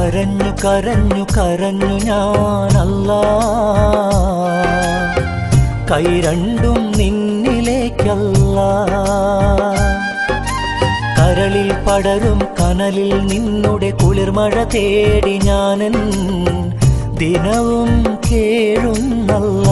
കരഞ്ഞു കരഞ്ഞു കരഞ്ഞു ഞാനല്ല കൈ രണ്ടും നിന്നിലേക്കല്ല കരളിൽ പടരും കനലിൽ നിന്നുടെ കുളിർമഴ തേടി ഞാനൻ ദിനവും കേഴുന്നല്ല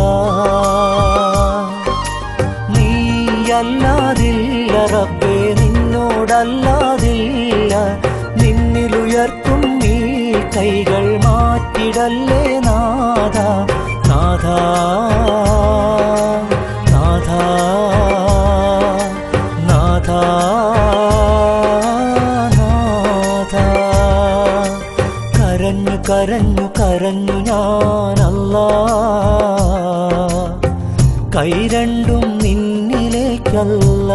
നീയല്ലാതില്ല റബ്ബേ നിന്നോടല്ലാതില്ല നിന്നിലുയർത്തും നീ കൈകൾ മാറ്റിടല്ലേ നാഥ നാഥ നാഥ നാഥ നാഥ കരഞ്ഞു കരഞ്ഞു കരഞ്ഞു ഞാനല്ല കൈ രണ്ടും നിന്നിലേക്കല്ല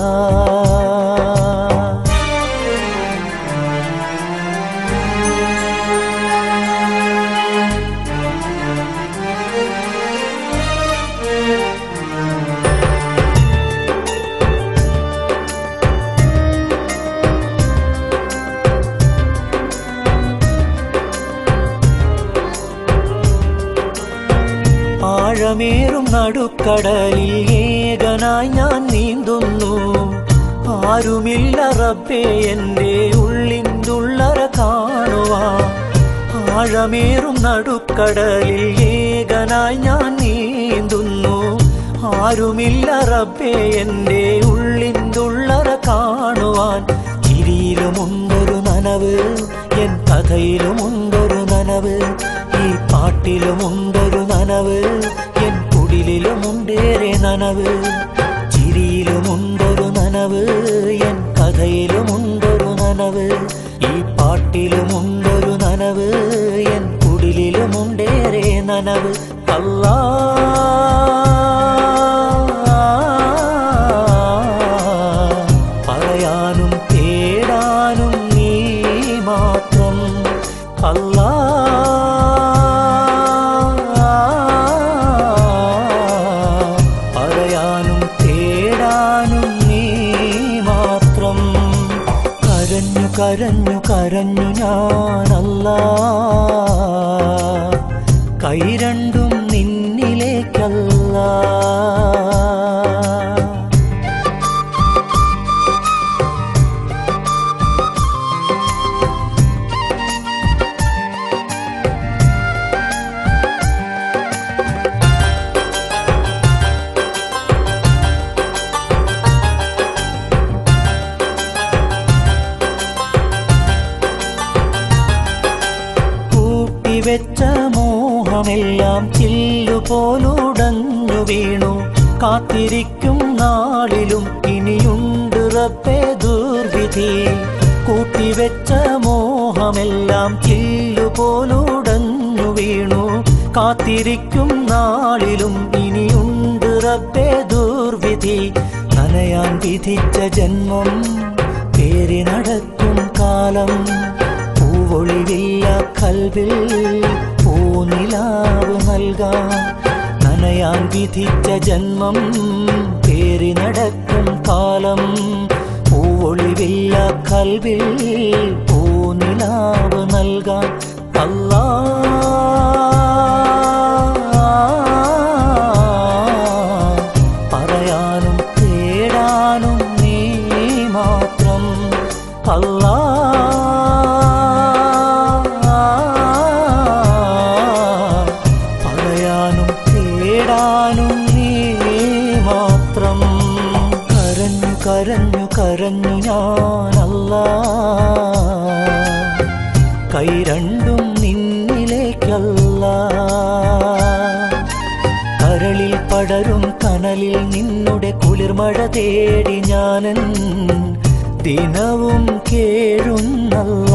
ആഴമേറും നടുക്കടലിൽ ഏകനായി ഞാൻ നീന്തുന്നു ആരുമില്ല റബ്ബേ എൻ്റെ ഉള്ളിന്തുള്ളറ കാണുവാ ആഴമേറും നടുക്കടലിൽ ഏകനായി ഞാൻ നീന്തുന്നു ആരുമില്ല റബ്ബേ എൻ്റെ ഉള്ളിന്തുള്ളറ കാണുവാൻ ചിരിയിലുമുണ്ടൊരു നനവ് എൻ കഥയിലുമുണ്ടൊരു നനവ് ഈ പാട്ടിലുമുണ്ടൊരു നനവ് എൻ കുടിലിലുമുണ്ടേറെ നനവ് ചിരിയിലുമുണ്ടൊരു നനവ് എൻ കഥയിലുമുണ്ടൊരു നനവ് ഈ പാട്ടിലുമുണ്ടൊരു നനവ് എൻ കുടിലിലുമുണ്ടേറെ നനവ് അല്ലാ പറയാനും തേടാനും നീ മാത്രം അല്ലാ പറയാനും തേടാനും നീ മാത്രം കരഞ്ഞു കരഞ്ഞു കരഞ്ഞു ഞാനല്ല കൈ രണ്ടും നിന്നിലേക്കല്ല കൂട്ടിവെച്ച മോഹമെല്ലാം ചില്ലുപോലുടഞ്ഞു വീണു കാത്തിരിക്കും നാളിലും ഇനിയുണ്ട് റബ്ബേ ദുർവിധി കൂട്ടിവെച്ച മോഹമെല്ലാം ചില്ലുപോലുടഞ്ഞു വീണു കാത്തിരിക്കും നാളിലും ഇനിയുണ്ട് റബ്ബേ ദുർവിധി നനയാൻ വിധിച്ച ജന്മം പേരി നടക്കും കാലം പൂവൊളിവില്ല കൽവിൽ പൂനിലാവ് നൽകാൻ നനയാൻ വിധിച്ച ജന്മം പേരി നടക്കും കാലം പൂവൊളിവില്ല കൽവിൽ പൂനിലാവ് നൽകാൻ അല്ലാ പറയാനും തേടാനും നീ മാത്രം അല്ലാ പറയാനും തേടാനും നീ മാത്രം കരഞ്ഞു കരഞ്ഞു കരഞ്ഞു ഞാനല്ല കൈ രണ്ടും നിന്നിലേക്കല്ല കരളിൽ പടരും കനലിൽ നിന്നുടെ കുളിർമഴ തേടി ഞാനൻ ദിനവും കേഴുന്നല്ല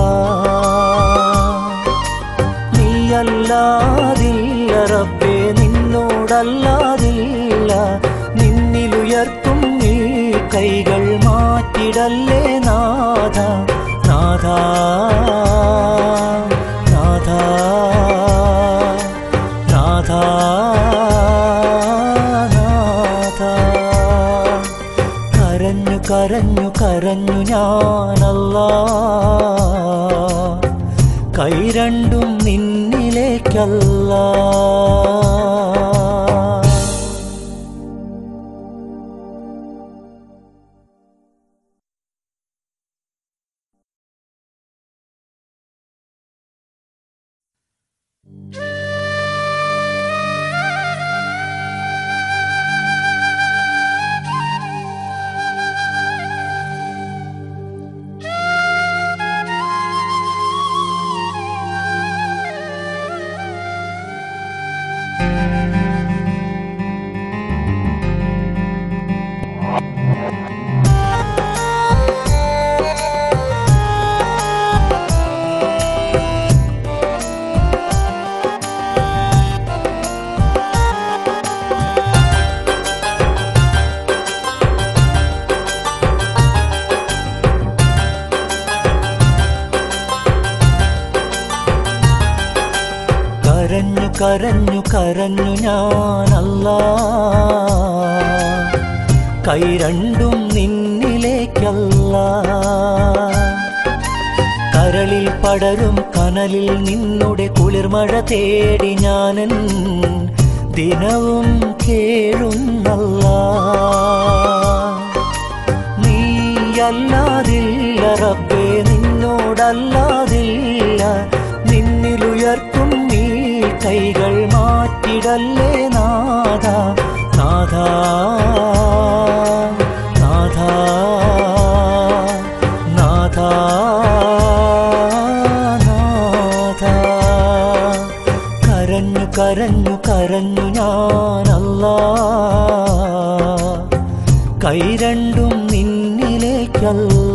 നീയല്ലാതില്ല റബ്ബേ നിന്നോടല്ലാതില്ല നിന്നിലുയർത്തും നീ കൈകൾ മാറ്റിടല്ലേ നാഥ നാഥ നാഥ നാഥ നാഥ കരഞ്ഞു കരഞ്ഞു കരഞ്ഞു ഞാനല്ല കൈ രണ്ടും നിന്നിലേക്കല്ല കരഞ്ഞു കരഞ്ഞു കരഞ്ഞു ഞാനല്ല കൈ രണ്ടും നിന്നിലേക്കല്ല കരളിൽ പടരും കനലിൽ നിന്നുടെ കുളിർമഴ തേടി ഞാനൻ ദിനവും കേഴുന്നല്ല നീയല്ലാതില്ല റബ്ബേ നിന്നോടല്ലാതില്ല നിന്നിലുയർത്തും നീ കൈകൾ മാറ്റിടല്ലേ നാഥ നാഥ നാഥ നാഥ നാഥ കരഞ്ഞു കരഞ്ഞു കരഞ്ഞു ഞാനല്ല കൈ രണ്ടും നിന്നിലേക്കല്ല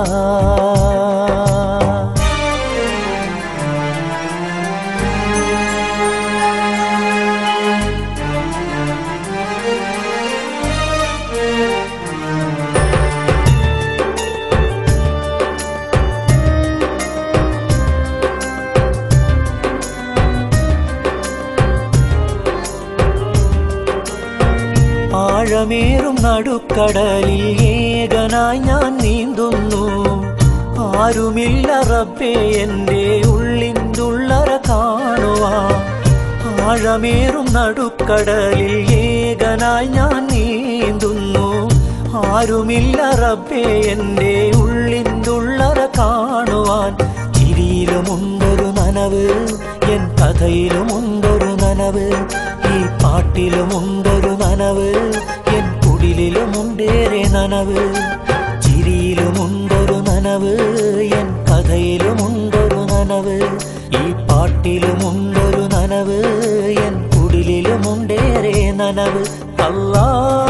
ആഴമേറും നടുക്കടലിൽ ഏകനായി ഞാൻ നീന്തുന്നു ആരുമില്ല റബ്ബേ എൻ്റെ ഉള്ളിന്തുള്ളറ കാണുവാ ആഴമേറും നടുക്കടലിൽ ഏകനായി ഞാൻ നീന്തുന്നു ആരുമില്ല റബ്ബേ എൻ്റെ ഉള്ളിന്തുള്ളറ കാണുവാൻ ചിരിയിലുമുണ്ടൊരു നനവ് എൻ കഥയിലുമുണ്ടൊരു നനവ് ഈ പാട്ടിലുമുണ്ടൊരു നനവ് എൻ കുടിലിലുമുണ്ടേറെ നനവ് ചിരിയിലുമുണ്ടൊരു നനവ് എൻ കഥയിലുമുണ്ടൊരു നനവ് ഈ പാട്ടിലുമുണ്ടൊരു നനവ് എൻ കുടിലിലുമുണ്ടേറെ നനവ് അല്ലാ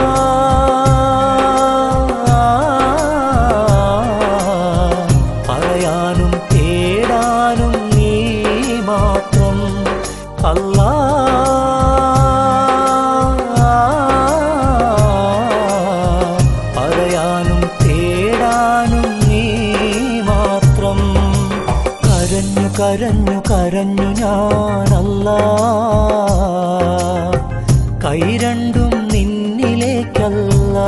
പറയാനും തേടാനും നീ മാത്രം അല്ലാ പറയാനും തേടാനും നീ മാത്രം കരഞ്ഞു കരഞ്ഞു കരഞ്ഞു ഞാനല്ല കൈ രണ്ടും നിന്നിലേക്കല്ല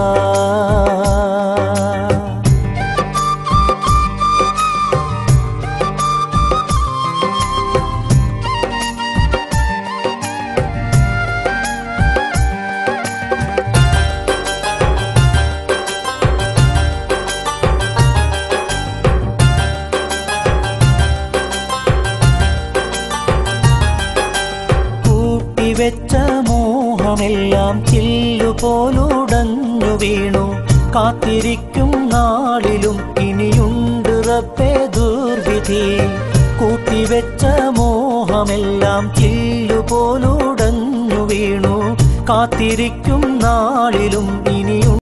കൂട്ടിവെച്ച മോഹമെല്ലാം ചില്ലുപോലുടഞ്ഞു വീണു കാത്തിരിക്കും നാളിലും ഇനിയുണ്ട് റബ്ബേ ദുർവിധി കൂട്ടിവെച്ച മോഹമെല്ലാം ചില്ലുപോലുടഞ്ഞു വീണു കാത്തിരിക്കും നാളിലും ഇനിയുണ്ട്